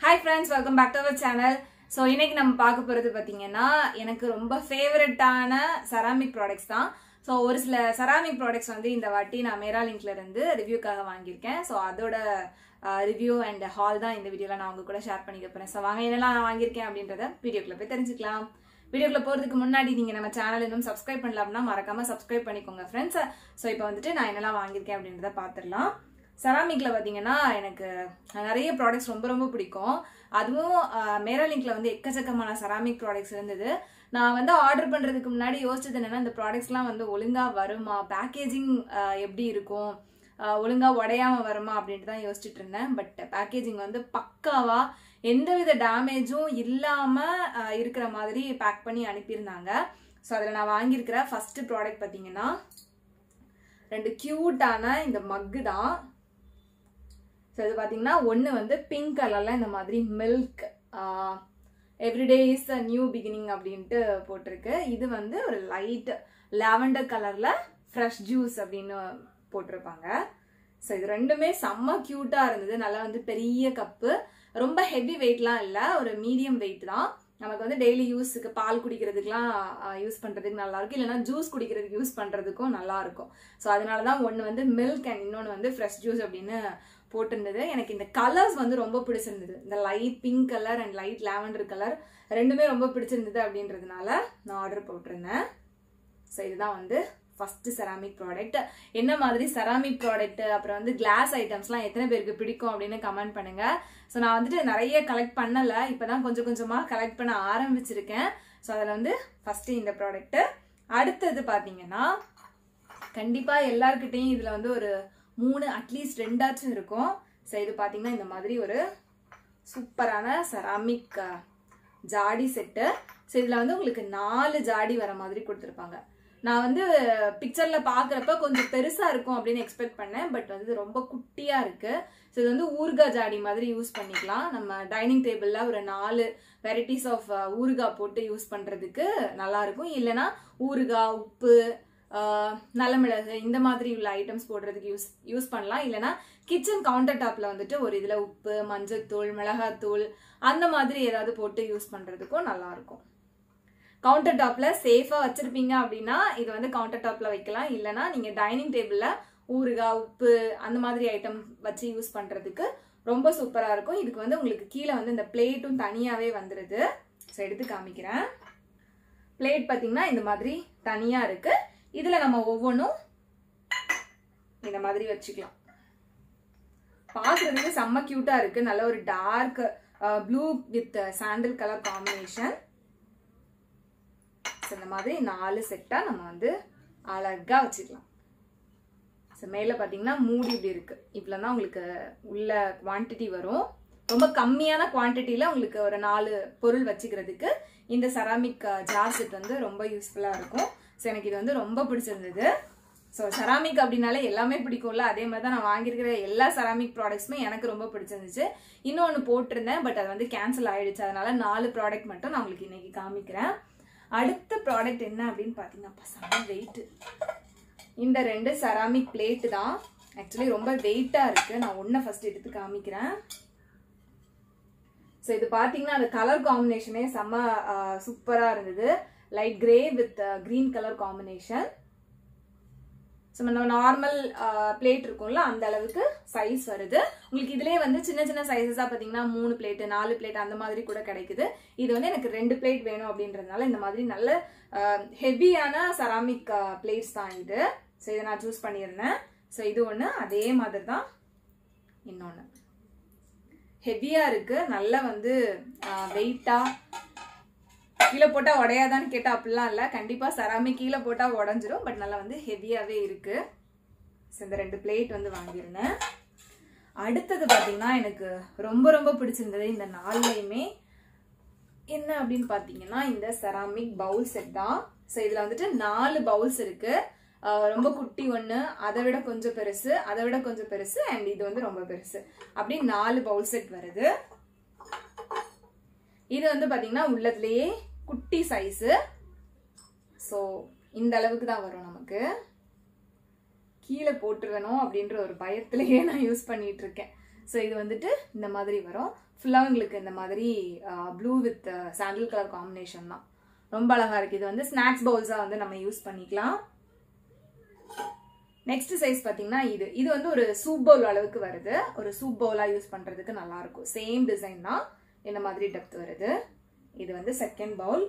hi friends welcome back to our channel so இன்னைக்கு நம்ம பார்க்க போகிறது பார்த்தீங்கன்னா எனக்கு ரொம்ப ஃபேவரட்டான செராமிக் ப்ராடக்ட்ஸ் தான் ஸோ ஒரு சில செராமிக் ப்ராடக்ட்ஸ் வந்து இந்த வாட்டி நான் மேரா லிங்க்ல இருந்து ரிவ்யூக்காக வாங்கியிருக்கேன் ஸோ அதோட ரிவ்யூ அண்ட் ஹால் தான் இந்த வீடியோவில் நான் உங்க கூட ஷேர் பண்ணிக்க போகிறேன் ஸோ வாங்க என்னெல்லாம் நான் வாங்கியிருக்கேன் அப்படின்றத வீடியோக்குள்ள போய் தெரிஞ்சுக்கலாம் வீடியோக்குள்ள போகிறதுக்கு முன்னாடி நீங்கள் நம்ம சேனல் இன்னும் சப்ஸ்கிரைப் பண்ணல அப்படின்னா மறக்காம சப்ஸ்கிரைப் பண்ணிக்கோங்க ஃப்ரெண்ட்ஸ் ஸோ இப்போ வந்துட்டு நான் என்னெல்லாம் வாங்கியிருக்கேன் அப்படின்றத பார்த்துடலாம் செராமிக்ல பார்த்தீங்கன்னா எனக்கு நிறைய ப்ராடக்ட்ஸ் ரொம்ப ரொம்ப பிடிக்கும் அதுவும் மேரா லிங்க்ல வந்து எக்கச்சக்கமான செராமிக் ப்ராடக்ட்ஸ் இருந்தது நான் வந்து ஆர்டர் பண்ணுறதுக்கு முன்னாடி யோசிச்சது என்னன்னா இந்த ப்ராடக்ட்ஸ்லாம் வந்து ஒழுங்காக வருமா பேக்கேஜிங் எப்படி இருக்கும் ஆஹ் ஒழுங்கா உடையாம வருமா அப்படின்ட்டு தான் யோசிச்சுட்டு இருந்தேன் பட் பேக்கேஜிங் வந்து பக்காவா எந்தவித டேமேஜும் இல்லாம ஆஹ் இருக்கிற மாதிரி பேக் பண்ணி அனுப்பியிருந்தாங்க ஸோ அதில் நான் வாங்கியிருக்கிற ஃபர்ஸ்ட் ப்ராடக்ட் பார்த்தீங்கன்னா ரெண்டு க்யூட்டான இந்த மக்கு தான் ஸோ இது பார்த்தீங்கன்னா ஒன்று வந்து பிங்க் கலரில் இந்த மாதிரி milk everyday is a new beginning அப்படின்ட்டு போட்டிருக்கு இது வந்து ஒரு லைட் லாவெண்டர் கலரில் ஃப்ரெஷ் ஜூஸ் அப்படின்னு போட்டிருப்பாங்க ஸோ இது ரெண்டுமே செம்ம க்யூட்டாக இருந்தது நல்லா வந்து பெரிய கப்பு ரொம்ப ஹெவி வெயிட்லாம் இல்லை ஒரு மீடியம் வெயிட் தான் நமக்கு வந்து டெய்லி யூஸுக்கு பால் குடிக்கிறதுக்குலாம் யூஸ் பண்ணுறதுக்கு நல்லா இருக்கும் இல்லைன்னா ஜூஸ் குடிக்கிறதுக்கு யூஸ் பண்ணுறதுக்கும் நல்லா இருக்கும் ஸோ அதனால தான் ஒன்று வந்து மில்க் அண்ட் இன்னொன்று வந்து ஃப்ரெஷ் ஜூஸ் அப்படின்னு போட்டிருந்தது எனக்கு இந்த கலர்ஸ் வந்து ரொம்ப பிடிச்சிருந்தது இந்த light pink colour and light lavender colour ரெண்டுமே ரொம்ப பிடிச்சிருந்தது அப்படின்றதுனால நான் ஆர்டர் போட்டிருந்தேன் ஸோ இதுதான் வந்து ஃபர்ஸ்ட் செராமிக் ப்ராடக்ட் என்ன மாதிரி செராமிக் ப்ராடக்ட் அப்புறம் வந்து கிளாஸ் ஐட்டம்ஸ்லாம் எத்தனை பேருக்கு பிடிக்கும் அப்படின்னு கமெண்ட் பண்ணுங்க ஸோ நான் வந்துட்டு நிறைய கலெக்ட் பண்ணலை இப்போ தான் கொஞ்சம் கொஞ்சமாக கலெக்ட் பண்ண ஆரம்பிச்சிருக்கேன் ஸோ அதில் வந்து ஃபஸ்ட்டு இந்த ப்ராடக்ட்டு அடுத்தது பார்த்தீங்கன்னா கண்டிப்பாக எல்லாருக்கிட்டையும் இதில் வந்து ஒரு மூணு அட்லீஸ்ட் ரெண்டாச்சும் இருக்கும் ஸோ இது பார்த்தீங்கன்னா இந்த மாதிரி ஒரு சூப்பரான செராமிக் ஜாடி செட்டு ஸோ இதில் வந்து உங்களுக்கு நாலு ஜாடி வர மாதிரி கொடுத்துருப்பாங்க நான் வந்து பிக்சரில் பார்க்குறப்ப கொஞ்சம் பெருசாக இருக்கும் அப்படின்னு எக்ஸ்பெக்ட் பண்ணேன் பட் வந்து இது ரொம்ப குட்டியாக இருக்குது ஸோ இது வந்து ஊறுகாய் ஜாடி மாதிரி யூஸ் பண்ணிக்கலாம் நம்ம டைனிங் டேபிளில் ஒரு நாலு வெரைட்டிஸ் ஆஃப் ஊறுகாய் போட்டு யூஸ் பண்ணுறதுக்கு நல்லாயிருக்கும் இல்லைன்னா ஊறுகாய் உப்பு நல்லமிளகு இந்த மாதிரி உள்ள ஐட்டம்ஸ் போடுறதுக்கு யூஸ் யூஸ் பண்ணலாம் இல்லைனா கிச்சன் கவுண்டர் டாப்ல வந்துட்டு ஒரு இதில் உப்பு மஞ்சத்தூள் மிளகாத்தூள் அந்த மாதிரி ஏதாவது போட்டு யூஸ் பண்ணுறதுக்கும் நல்லா இருக்கும் கவுண்டர் டாப்ல சேஃபாக வச்சிருப்பீங்க அப்படின்னா இது வந்து கவுண்டர் டாப்ல வைக்கலாம் இல்லைனா நீங்கள் டைனிங் டேபிளில் ஊறுகாய் உப்பு அந்த மாதிரி ஐட்டம் வச்சு யூஸ் பண்ணுறதுக்கு ரொம்ப சூப்பராக இருக்கும் இதுக்கு வந்து உங்களுக்கு கீழே வந்து இந்த பிளேட்டும் தனியாகவே வந்துடுது ஸோ எடுத்து காமிக்கிறேன் பிளேட் பார்த்தீங்கன்னா இந்த மாதிரி தனியாக இருக்குது இதில் நம்ம ஒவ்வொன்றும் இந்த மாதிரி வச்சுக்கலாம் பார்க்குறதுக்கு செம்ம க்யூட்டாக இருக்குது நல்ல ஒரு dark blue with sandal colour combination இந்த மாதிரி நாலு செட்டாக நம்ம வந்து அழகாக வச்சுக்கலாம் ஸோ மேலே பார்த்தீங்கன்னா மூடி இப்படி இருக்குது இவ்வளோ தான் உங்களுக்கு உள்ள குவான்டிட்டி வரும் ரொம்ப கம்மியான குவான்டிட்டியில் உங்களுக்கு ஒரு நாலு பொருள் வச்சுக்கிறதுக்கு இந்த செராமிக் ஜார் செட் வந்து ரொம்ப யூஸ்ஃபுல்லாக இருக்கும் ஸோ எனக்கு இது வந்து ரொம்ப பிடிச்சிருந்தது ஸோ செராமிக் அப்படின்னாலே எல்லாமே பிடிக்கும்ல அதே மாதிரி தான் நான் வாங்கியிருக்கிற எல்லா செராமிக் ப்ராடக்ட்ஸுமே எனக்கு ரொம்ப பிடிச்சிருந்துச்சு இன்னொன்று போட்டிருந்தேன் பட் அது வந்து கேன்சல் ஆயிடுச்சு அதனால நாலு ப்ராடக்ட் மட்டும் நான் உங்களுக்கு இன்னைக்கு காமிக்கிறேன் அடுத்த ப்ராடக்ட் என்ன அப்படின்னு பார்த்தீங்கன்னா செம்ம வெயிட் இந்த ரெண்டு செராமிக் பிளேட்டு தான் ஆக்சுவலி ரொம்ப வெயிட்டாக இருக்குது நான் ஒன்றை ஃபர்ஸ்ட் எடுத்து காமிக்கிறேன் ஸோ இது பார்த்தீங்கன்னா அந்த கலர் காம்பினேஷனே செம்ம சூப்பராக இருந்தது light grey with green colour combination so நம்ம நார்மல் பிளேட் இருக்கும்ல அந்த அளவுக்கு சைஸ் வருது உங்களுக்கு இதுலேயே வந்து சின்ன சின்ன சைஸஸாக பார்த்தீங்கன்னா மூணு பிளேட்டு நாலு பிளேட் அந்த மாதிரி கூட கிடைக்குது இது வந்து எனக்கு ரெண்டு பிளேட் வேணும் அப்படின்றதுனால இந்த மாதிரி நல்ல ஹெவியான செராமிக் பிளேட்ஸ் தான் இது ஸோ இதை நான் சூஸ் பண்ணியிருந்தேன் ஸோ இது ஒன்று அதே மாதிரி தான் இன்னொன்று ஹெவியாக இருக்குது நல்லா வந்து வெயிட்டாக கீழே போட்டால் உடையாதான்னு கேட்டால் அப்படிலாம் இல்லை கண்டிப்பாக செராமிக் கீழே போட்டால் உடஞ்சிரும் பட் நல்லா வந்து ஹெவியாகவே இருக்குது ஸோ இந்த ரெண்டு பிளேட் வந்து வாங்கியிருந்தேன் அடுத்தது பார்த்தீங்கன்னா எனக்கு ரொம்ப ரொம்ப பிடிச்சிருந்தது இந்த நாலுலையுமே என்ன அப்படின்னு பார்த்தீங்கன்னா இந்த செராமிக் பவுல் செட் தான் ஸோ இதில் வந்துட்டு நாலு பவுல்ஸ் இருக்குது ரொம்ப குட்டி ஒன்று அதை விட கொஞ்சம் பெருசு அதை விட கொஞ்சம் பெருசு அண்ட் இது வந்து ரொம்ப பெருசு அப்படி நாலு பவுல் செட் வருது இது வந்து பார்த்தீங்கன்னா உள்ளதுலேயே குட்டி சைஸு ஸோ இந்த அளவுக்கு தான் வரும் நமக்கு கீழே போட்டுருவேணும் அப்படின்ற ஒரு பயத்திலேயே நான் யூஸ் பண்ணிட்டு இருக்கேன் ஸோ இது வந்துட்டு இந்த மாதிரி வரும் ஃபுல்லாக உங்களுக்கு இந்த மாதிரி blue with sandal colour combination தான் ரொம்ப அழகா இருக்கு இது வந்து ஸ்நாக்ஸ் பவுல்ஸாக வந்து நம்ம யூஸ் பண்ணிக்கலாம் நெக்ஸ்ட் சைஸ் பார்த்தீங்கன்னா இது இது வந்து ஒரு சூப் பவுல் அளவுக்கு வருது ஒரு சூப் பவுலாக யூஸ் பண்ணுறதுக்கு நல்லா இருக்கும் சேம் டிசைன் தான் இந்த மாதிரி டெப்த் வருது இது வந்து செகண்ட் பவுல்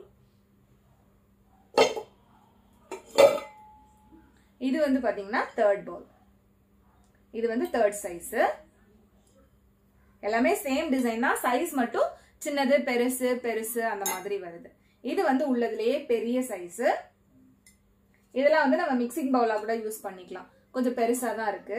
இது வந்து பாத்தீங்கன்னா தேர்ட் பவுல் இது வந்து தேர்ட் சைஸ் எல்லாமே சேம் டிசைன் தான் சைஸ் மட்டும் சின்னது பெருசு பெருசு அந்த மாதிரி வருது இது வந்து உள்ளதுலயே பெரிய சைஸ் இதெல்லாம் வந்து நம்ம மிக்சிங் பவுலா கூட யூஸ் பண்ணிக்கலாம் கொஞ்சம் பெருசா தான் இருக்கு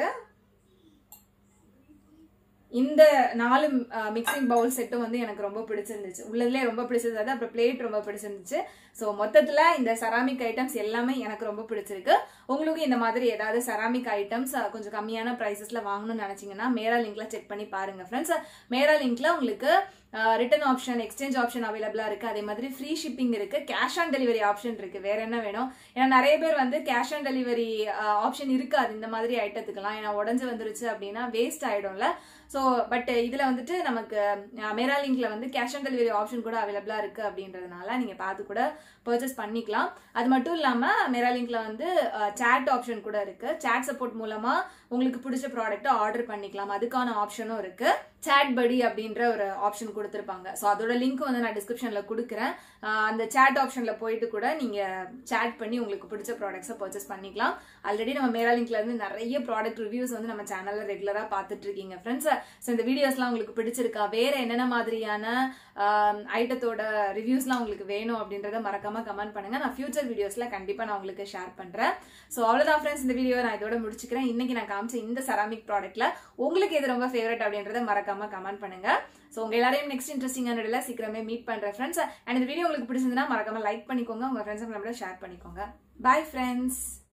இந்த நாலு மிக்சிங் பவுல் செட்டும் வந்து எனக்கு ரொம்ப பிடிச்சிருந்துச்சு உள்ளதுலேயே ரொம்ப பிடிச்சிருந்தது அப்புறம் பிளேட் ரொம்ப பிடிச்சிருந்துச்சு ஸோ மொத்தத்தில் இந்த செராமிக் ஐட்டம்ஸ் எல்லாமே எனக்கு ரொம்ப பிடிச்சிருக்கு உங்களுக்கு இந்த மாதிரி ஏதாவது செராமிக் ஐட்டம்ஸ் கொஞ்சம் கம்மியான ப்ரைஸஸில் வாங்கணும்னு நினச்சிங்கன்னா மேரா லிங்க்ல செக் பண்ணி பாருங்க ஃப்ரெண்ட்ஸ் மேரா லிங்க்ல உங்களுக்கு ரிட்டர்ன் ஆப்ஷன் எக்ஸ்சேஞ்ச் ஆப்ஷன் அவைலபிளாக இருக்குது அதே மாதிரி ஃப்ரீ ஷிப்பிங் இருக்குது கேஷ் ஆன் டெலிவரி ஆப்ஷன் இருக்குது வேற என்ன வேணும் ஏன்னா நிறைய பேர் வந்து கேஷ் ஆன் டெலிவரி ஆப்ஷன் இருக்காது இந்த மாதிரி ஐட்டத்துக்கெல்லாம் ஏன்னா உடஞ்சு வந்துருச்சு அப்படின்னா வேஸ்ட் ஆகிடும்ல ஸோ பட் இதில் வந்துட்டு நமக்கு மேரா லிங்க்ல வந்து கேஷ் ஆன் டெலிவரி ஆப்ஷன் கூட அவைலபிளாக இருக்குது அப்படின்றதுனால நீங்கள் பார்த்து கூட பர்ச்சேஸ் பண்ணிக்கலாம் அது மட்டும் இல்லாமல் மேரா லிங்க்ல வந்து சேட் ஆப்ஷன் கூட இருக்குது சேட் சப்போர்ட் மூலமாக உங்களுக்கு பிடிச்ச ப்ராடக்ட்டை ஆர்டர் பண்ணிக்கலாம் அதுக்கான ஆப்ஷனும் இருக்குது சேட் படி அப்படின்ற ஒரு ஆப்ஷன் கொடுத்துருப்பாங்க ஸோ அதோட லிங்க் வந்து நான் டிஸ்கிரிப்ஷனில் கொடுக்குறேன் அந்த சேட் ஆப்ஷனில் போயிட்டு கூட நீங்கள் சேட் பண்ணி உங்களுக்கு பிடிச்ச ப்ராடக்ட்ஸை பர்ச்சேஸ் பண்ணிக்கலாம் ஆல்ரெடி நம்ம மேரா லிங்க்ல இருந்து நிறைய ப்ராடக்ட் ரிவ்யூஸ் வந்து நம்ம சேனலில் ரெகுலராக பார்த்துட்டு இருக்கீங்க ஃப்ரெண்ட்ஸ் ஸோ இந்த வீடியோஸ்லாம் உங்களுக்கு பிடிச்சிருக்கா வேற என்னென்ன மாதிரியான ஐட்டத்தோட ரிவ்யூஸ்லாம் உங்களுக்கு வேணும் அப்படின்றத மறக்காம கமெண்ட் பண்ணுங்க நான் ஃபியூச்சர் வீடியோஸ்ல கண்டிப்பா நான் உங்களுக்கு ஷேர் பண்றேன் ஸோ அவ்வளோதான் ஃப்ரெண்ட்ஸ் இந்த வீடியோ நான் இதோட முடிச்சுக்கிறேன் இன்னைக்கு நான் காமிச்ச இந்த செராமிக் ப்ராடக்ட்ல உங்களுக்கு எது ரொம்ப ஃபேவரட் அப்படின்றத மறக்காம கமெண்ட் பண்ணுங்க ஸோ உங்க எல்லாரையும் நெக்ஸ்ட் இன்ட்ரெஸ்டிங்கான வீடியோல சீக்கிரமே மீட் பண்றேன் ஃப்ரெண்ட்ஸ் அண்ட் இந்த வீடியோ உங்களுக்கு பிடிச்சிருந்தா மறக்காம லைக் பண்ணிக்கோங்க உங்க ஃப்ரெண்ட்ஸ் நம்மளோட ஷேர் பண்ணிக்கோங்க பாய் ஃப்ரெண்ட்ஸ்